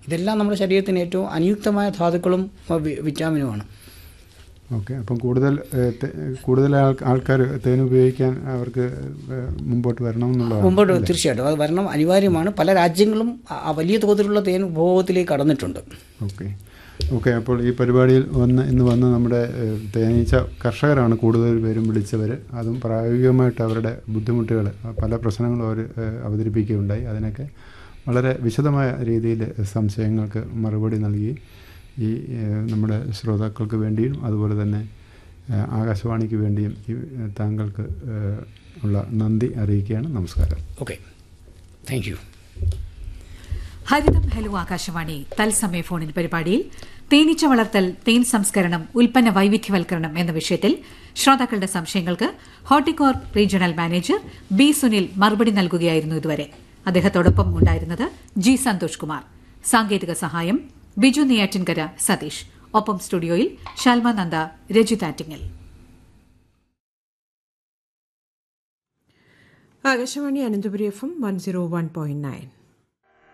ഇതെല്ലാം നമ്മുടെ ശരീരത്തിന് ഏറ്റവും അനുയുക്തമായ ധാതുക്കളും ആ, വി- വിറ്റാമിനുമാണ് ഓക്കെ അപ്പം കൂടുതൽ ഏഹ്, തെ- കൂടുതൽ ആൾക്കാർ തേൻ ഉപയോഗിക്കാൻ അവർക്ക് ഏഹ്, മുമ്പോട്ട് വരണമെന്നുള്ളതാണ് മുമ്പോട്ട് തീർച്ചയായിട്ടും അത് വരണം അനിവാര്യമാണ് പല രാജ്യങ്ങളും ആ- ആ വലിയ തോതിലുള്ള തേൻ ഉപഭോഗത്തിലേക്ക് കടന്നിട്ടുണ്ട് ഓക്കെ ഓക്കെ അപ്പോൾ ഈ പരിപാടിയിൽ വന്ന് ഇന്ന് വന്ന് നമ്മുടെ ഏഹ്, തേനീച്ച കർഷകരാണ് കൂടുതൽ പേരും വിളിച്ചവർ അതും പ്രായോഗികമായിട്ട് അവരുടെ ബുദ്ധിമുട്ടുകൾ പല പ്രശ്നങ്ങളും അവർ ഏഹ്, അവതരിപ്പിക്കുകയുണ്ടായി അതിനൊക്കെ വളരെ വിശദമായ രീതിയിൽ സംശയങ്ങൾക്ക് മറുപടി നൽകി ഈ ഏഹ്, നമ്മുടെ ശ്രോതാക്കൾക്ക് വേണ്ടിയും അതുപോലെ തന്നെ ഏഹ്, ആകാശവാണിക്ക് വേണ്ടിയും ഈ ഏഹ്, താങ്കൾക്ക് ഏഹ്, ഉള്ള നന്ദി അറിയിക്കുകയാണ് നമസ്കാരം ഓക്കെ താങ്ക് യു ഹരിതം ഹലോ ആകാശവാണി തത്സമയ ഫോണിൻ പരിപാടിയിൽ തേനീച്ച വളർത്തൽ തേൻ സംസ്കരണം ഉൽപ്പന്ന വൈവിധ്യവൽക്കരണം എന്ന വിഷയത്തിൽ ശ്രോതാക്കളുടെ സംശയങ്ങൾക്ക് Horticorp regional manager B Sunil മറുപടി നൽകുകയായിരുന്നു ഇതുവരെ അദ്ദേഹത്തോടൊപ്പം ഉണ്ടായിരുന്നത് ജി സന്തോഷ് കുമാർ സാങ്കേതിക സഹായം ബിജു നെയ്യാറ്റിൻകര സതീഷ് ഒപ്പം സ്റ്റുഡിയോയിൽ ഷാൽമ നന്ദ രജിതാറ്റിങ്ങൽ Akashvani Ananthapuri F M one zero one point nine